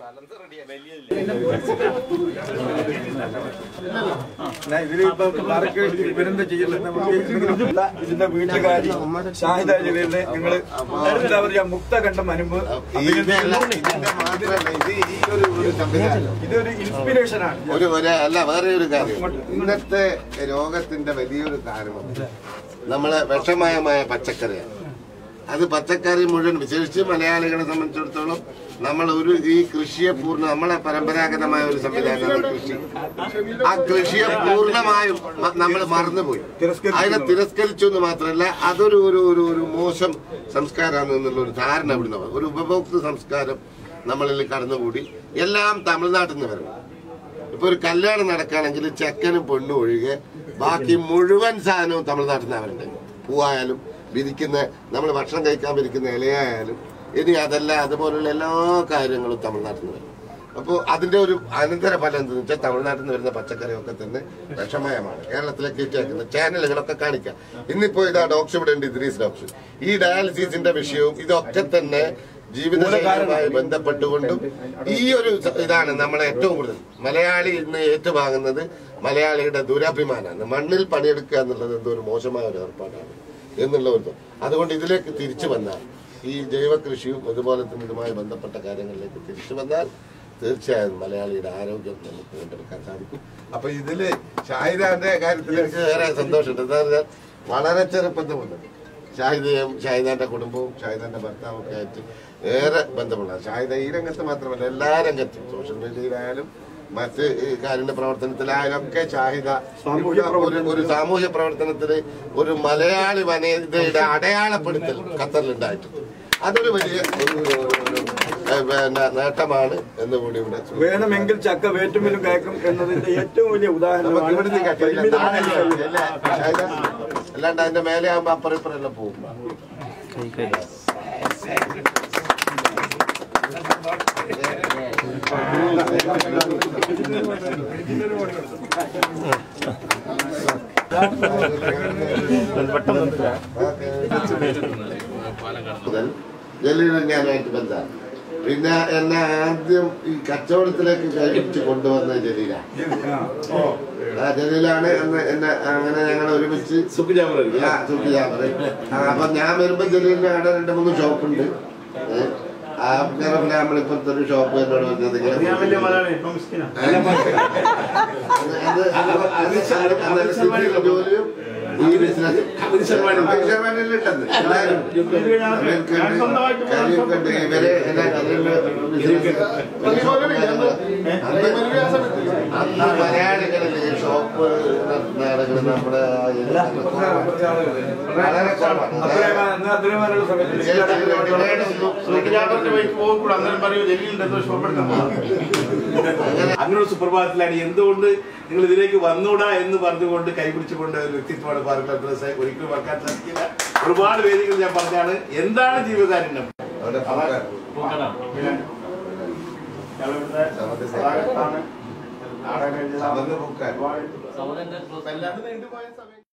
ഇതിലിപ്പോ ആർക്ക് ഇവരെന്താ ചെയ്യുന്നത് നമുക്ക് ഇതിന്റെ വീട്ടുകാരി ഷാഹിദ ജലീലിനെ ഞങ്ങള് എന്താ പറയാ മുക്തകണ്ഠം അനുഭവം ഇതല്ല, ഇതിന്റെ മാത്രമല്ല ഇത് ഈ ഒരു ഒരു സംവിധാനം ഇതൊരു ഇൻസ്പിറേഷൻ ആണ് ഒരു ഒരു അല്ല വേറെ ഒരു കാര്യം ഇന്നത്തെ രോഗത്തിന്റെ വലിയൊരു കാരണം നമ്മളെ വിഷമയമായ പച്ചക്കറിയാണ് അത് പച്ചക്കറി മുഴുവൻ വിശേഷിച്ച് മലയാളികളെ സംബന്ധിച്ചിടത്തോളം നമ്മൾ ഒരു ഈ കൃഷിയെ പൂർണ്ണ നമ്മളെ പരമ്പരാഗതമായ ഒരു സംവിധാനമാണ് കൃഷി ആ കൃഷിയെ പൂർണ്ണമായും നമ്മൾ മറന്നുപോയി അതിനെ തിരസ്കരിച്ചു എന്ന് മാത്രമല്ല അതൊരു ഒരു ഒരു ഒരു മോശം സംസ്കാരമാണ് എന്നുള്ള ഒരു ധാരണ ഇവിടുന്ന് വന്നു. ഒരു ഉപഭോക്തൃ സംസ്കാരം നമ്മളിൽ കടന്നുകൂടി എല്ലാം തമിഴ്നാട്ടിൽ നിന്ന് വരണം ഇപ്പൊ ഒരു കല്യാണം നടക്കുകയാണെങ്കിൽ ചെക്കനും പെണ്ണും ഒഴികെ ബാക്കി മുഴുവൻ സാധനവും തമിഴ്നാട്ടിൽ നിന്ന് അവരുണ്ട് പൂവായാലും വിരിക്കുന്ന നമ്മൾ ഭക്ഷണം കഴിക്കാൻ വിരിക്കുന്ന ഇലയായാലും ഇനി അതല്ല അതുപോലുള്ള എല്ലാ കാര്യങ്ങളും തമിഴ്നാട്ടിൽ നിന്ന് വരും അപ്പോൾ അതിന്റെ ഒരു അനന്തര ഫലം എന്താണെന്ന് വെച്ചാൽ തമിഴ്നാട്ടിൽ നിന്ന് വരുന്ന പച്ചക്കറിയൊക്കെ തന്നെ വിഷമയമാണ് കേരളത്തിലേക്ക് ഇട്ടേക്കുന്ന ചാനലുകളൊക്കെ കാണിക്കാം ഇന്നിപ്പോ ഇതാ ഡോക്ടർ ഇവിടെ ഉണ്ട് ഇദ്രീസ് ഡോക്ടർ ഈ ഡയാലിസിസിന്റെ വിഷയവും ഇതൊക്കെ തന്നെ ജീവിതശൈലിയുമായി ബന്ധപ്പെട്ടുകൊണ്ടും ഈ ഒരു സ- ഇതാണ് നമ്മളെ ഏറ്റവും കൂടുതൽ മലയാളി ഇന്ന് ഏറ്റുവാങ്ങുന്നത് മലയാളിയുടെ ദുരഭിമാനമാണ് മണ്ണിൽ പണിയെടുക്കുക എന്നുള്ളത് എന്തോ ഒരു മോശമായ ഒരു ഏർപ്പാടാണ് എന്നുള്ള ഒരു ഇത്. അതുകൊണ്ട് ഇതിലേക്ക് തിരിച്ചു വന്നാൽ ഈ ജൈവ കൃഷിയും അതുപോലെ തന്നെ ഇതുമായി ബന്ധപ്പെട്ട കാര്യങ്ങളിലേക്ക് തിരിച്ചു വന്നാൽ തീർച്ചയായും മലയാളിയുടെ ആരോഗ്യം നമുക്ക് വീണ്ടെടുക്കാൻ സാധിക്കും അപ്പൊ ഇതില് ഷാഹിദാന്റെ കാര്യത്തിൽ എനിക്ക് വേറെ സന്തോഷമുണ്ട് എന്താ പറഞ്ഞാൽ വളരെ ചെറുപ്പത്തിൽ മുതൽ ഷാഹിദയും ഷാഹിദാന്റെ കുടുംബവും ഷാഹിദാന്റെ ഭർത്താവും ഒക്കെ ആയിട്ട് ഏറെ ബന്ധമുള്ള ഷാഹിദ ഈ രംഗത്ത് മാത്രമല്ല എല്ലാ രംഗത്തും സോഷ്യൽ മീഡിയയിലായാലും മറ്റ് ഈ കാരുണ്യ പ്രവർത്തനത്തിലായാലും ഒക്കെ ഷാഹിദ ഒരു ഒരു സാമൂഹ്യ പ്രവർത്തനത്തിന് ഒരു മലയാളി വനിതയുടെ അടയാളപ്പെടുത്തൽ ഖത്തറിലുണ്ടായിട്ടുണ്ട് അതൊരു വലിയ ഒരു ഒരു- ഒരു, ഏഹ്, പിന്നെ നേട്ടമാണ് എന്ന് കൂടി ഇവിടെ സൂചിപ്പിക്കുന്നു. വേണമെങ്കിൽ ചക്ക വേറ്റുമിലും കയക്കും എന്നതിന്റെ ഏറ്റവും വലിയ നമുക്ക് ഉദാഹരണമാണ് ഇവിടുന്ന് കട്ടിയില്ല. പരിമിതമായ താഴെ ശൈലി. അല്ലേ? ഷാഹിദ? അല്ലാണ്ട് അതിന്റെ മേലെ ആകുമ്പോ അപ്പുറം ഇപ്പുറം എല്ലാം പോകും മുതൽ ജലീൽ ഞാനുമായിട്ട് ബന്ധമാണ് പിന്നെ എന്നെ ആദ്യം ഈ കച്ചവടത്തിലേക്ക് കൈപിടിച്ച് കൊണ്ടുവന്ന ജലീല ആ ജലീലാണ് എന്നെ എന്നെ അങ്ങനെ ഞങ്ങൾ ഒരുമിച്ച് ആ, സുഖി ജാബറ്. ആ, അപ്പൊ ഞാൻ വരുമ്പോ ജലീലിന്റെ അവിടെ രണ്ട് മൂന്ന് ഷോപ്പുണ്ട് ഏ, ആ കേരളത്തിലെ നമ്മളിപ്പോഴത്തെ ഒരു ഷോപ്പ് എന്നോട് പറഞ്ഞത് അത് അത് അത് അത് അത് സിറ്റിയിലെ ജോലിയും ഈ ബിസിനസ് അഭിഷേകമാനിലിട്ടത് എല്ലാവരും അമേരിക്കയുണ്ട്, കരിയൊക്കെയുണ്ട്, ഇവരെ എല്ലാ കഥകളിലെ ബിസിനസ് അന്ന് മലയാളികളിൽ ഷോപ്പ് നടക്കുന്ന നമ്മുടെ ആ എല്ലാ വളരെ കുറവാണ് അത്രയും അന്ന് അത്രയുമായുള്ള അങ്ങനെ ഒരു സുപ്രഭാതത്തിലാണ് എന്തുകൊണ്ട് നിങ്ങൾ ഇതിലേക്ക് വന്നൂടാ എന്ന് പറഞ്ഞുകൊണ്ട് കൈപിടിച്ചുകൊണ്ട് ഒരു വ്യക്തിത്വമാണ് പാർക്കൽ അഡ്രസ് ഒരിക്കലും മറക്കാൻ സാധിക്കില്ല ഒരുപാട് വേദികൾ ഞാൻ പറഞ്ഞാണ് എന്താണ് ജീവിതകാരുണ്യം അവിടെ നാടകം സമന്ത് പൂക്കാൻ. എല്ലാവരും നീണ്ടുപോയ സമയം